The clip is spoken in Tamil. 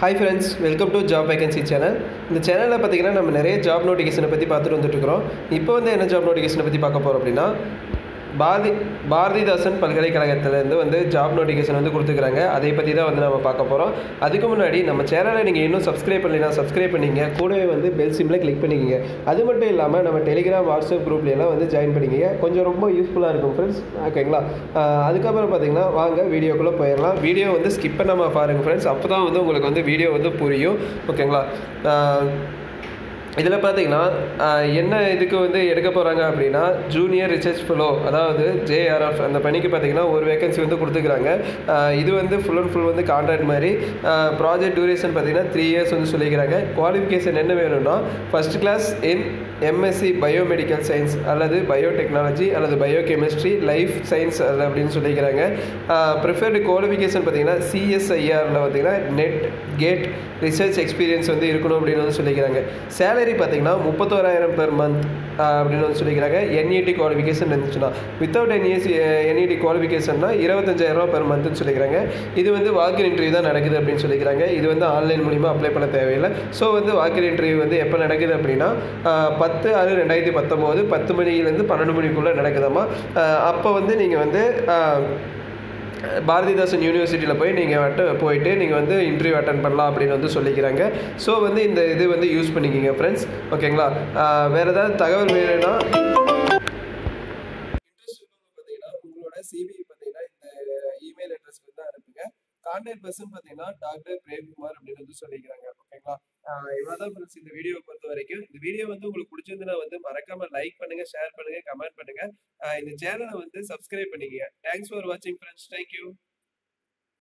hi friends welcome to job vacancy channel இந்த சேனலில் பார்த்தீங்கன்னா நம்ம நிறைய ஜாப் நோட்டிஃபிகேஷனை பற்றி பார்த்துட்டு வந்துட்டு இருக்கிறோம் இப்போ வந்து என்ன ஜாப் நோட்டிஃபிகேஷனை பற்றி பார்க்க போகிறோம் அப்படின்னா பாரதி பாரதிதாசன் பல்கலைக்கழகத்திலேருந்து வந்து ஜாப் நோட்டிஃபிகேஷன் வந்து கொடுத்துருக்காங்க அதை பற்றி தான் வந்து நம்ம பார்க்க போகிறோம் அதுக்கு முன்னாடி நம்ம சேனலை நீங்கள் இன்னும் சப்ஸ்கிரைப் பண்ணலைன்னா சப்ஸ்கிரைப் பண்ணிங்க கூடவே வந்து பெல் சிம்மில் கிளிக் பண்ணிக்கங்க அது மட்டும் இல்லாமல் நம்ம டெலிகிராம் வாட்ஸ்அப் குரூப்லாம் வந்து ஜாயின் பண்ணிக்கங்க கொஞ்சம் ரொம்ப யூஸ்ஃபுல்லாக இருக்கும் ஃப்ரெண்ட்ஸ் ஓகேங்களா ஆஹ் அதுக்கப்புறம் பார்த்தீங்கன்னா வாங்க வீடியோக்குள்ளே போயிடலாம் வீடியோ வந்து ஸ்கிப் பண்ணாமல் பாருங்கள் ஃப்ரெண்ட்ஸ் அப்போ தான் வந்து உங்களுக்கு வந்து வீடியோ வந்து புரியும் ஓகேங்களா ஆஹ் இதில் பார்த்தீங்கன்னா ஆஹ், என்ன இதுக்கு வந்து எடுக்க போகிறாங்க அப்படின்னா ஜூனியர் ரிசர்ச் ஃபெலோ அதாவது ஜேஆர்எஃப் அந்த பணிக்கு பார்த்தீங்கன்னா ஒரு வேகன்சி வந்து கொடுத்துக்கிறாங்க ஆஹ், இது வந்து ஃபுல் அண்ட் ஃபுல் வந்து கான்ட்ராக்ட் மாதிரி ப்ராஜெக்ட் டியூரேஷன் பார்த்தீங்கன்னா த்ரீ இயர்ஸ் வந்து சொல்லிக்கிறாங்க குவாலிஃபிகேஷன் என்ன வேணும்னா first class in MSc biomedical science அல்லது பயோடெக்னாலஜி அல்லது பயோகெமிஸ்ட்ரி லைஃப் சயின்ஸ் அது அப்படின்னு சொல்லிக்கிறாங்க ப்ரிஃபர்டு குவாலிஃபிகேஷன் பார்த்தீங்கன்னா சிஎஸ்ஐஆரில் பார்த்தீங்கன்னா நெட் கேட் ரிசர்ச் எக்ஸ்பீரியன்ஸ் வந்து இருக்கணும் அப்படின்னு வந்து சொல்லிக்கிறாங்க சேலரி பார்த்தீங்கன்னா முப்பத்தோராயிரம் பெர் மந்த் அப்படின்னு வந்து சொல்லிக்கிறாங்க என்இடி குவாலிஃபிகேஷன் இருந்துச்சுன்னா வித்தவுட் என்இஎஸ் என்இடி குவாலிஃபிகேஷன்னா இருபத்தஞ்சாயிரரூவா பெர் மந்த்னு சொல்லிக்கிறாங்க இது வந்து வாக்கின் இன்டர்வியூ தான் நடக்குது அப்படின்னு சொல்லிக்கிறாங்க இது வந்து ஆன்லைன் மூலிமா அப்ளை பண்ண தேவையில்லை ஸோ வந்து வாக்கின் இன்டர்வியூ வந்து எப்போ நடக்குது அப்படின்னா ஆஹ், பத்து ஆறு ரெண்டாயிரத்தி பத்தொம்போது பத்து மணிலேருந்து பன்னெண்டு மணிக்குள்ளே நடக்குதாம்மா ஆஹ், அப்போ வந்து நீங்கள் வந்து ஆஹ், பாரதிதாசன் யூனிவர்சிட்டியில் போய் நீங்கள் வட்டு போயிட்டு நீங்கள் வந்து இன்டர்வியூ அட்டன் பண்ணலாம் அப்படின்னு வந்து சொல்லிக்கிறாங்க ஸோ வந்து இந்த இது வந்து யூஸ் பண்ணிக்கிங்க ஃப்ரெண்ட்ஸ் ஓகேங்களா ஆஹ், வேற ஏதாவது தகவல் வேணும்னா இன்ட்ரெஸ்ட் பார்த்தீங்கன்னா உங்களோட சிவி பார்த்தீங்கன்னா இந்த இமெயில் அட்ரஸ்க்கு வந்து அனுப்புங்க கான்டாக்ட் பர்சன் பார்த்தீங்கன்னா டாக்டர் பிரேம்குமார் அப்படின்னு வந்து சொல்லிக்கிறாங்க ஓகேங்களா இவ்வளோதான் ஃப்ரெண்ட்ஸ் இந்த வீடியோ பொறுத்த வரைக்கும் இந்த வீடியோ வந்து உங்களுக்கு பிடிச்சிருந்ததுன்னா வந்து மறக்காம லைக் பண்ணுங்க ஷேர் பண்ணுங்க கமெண்ட் பண்ணுங்க ஆஹ் இந்த சேனலை வந்து சப்ஸ்கிரைப் பண்ணிக்கங்க தேங்க்ஸ் ஃபார் வாட்சிங் ஃப்ரெண்ட்ஸ் தேங்க்யூ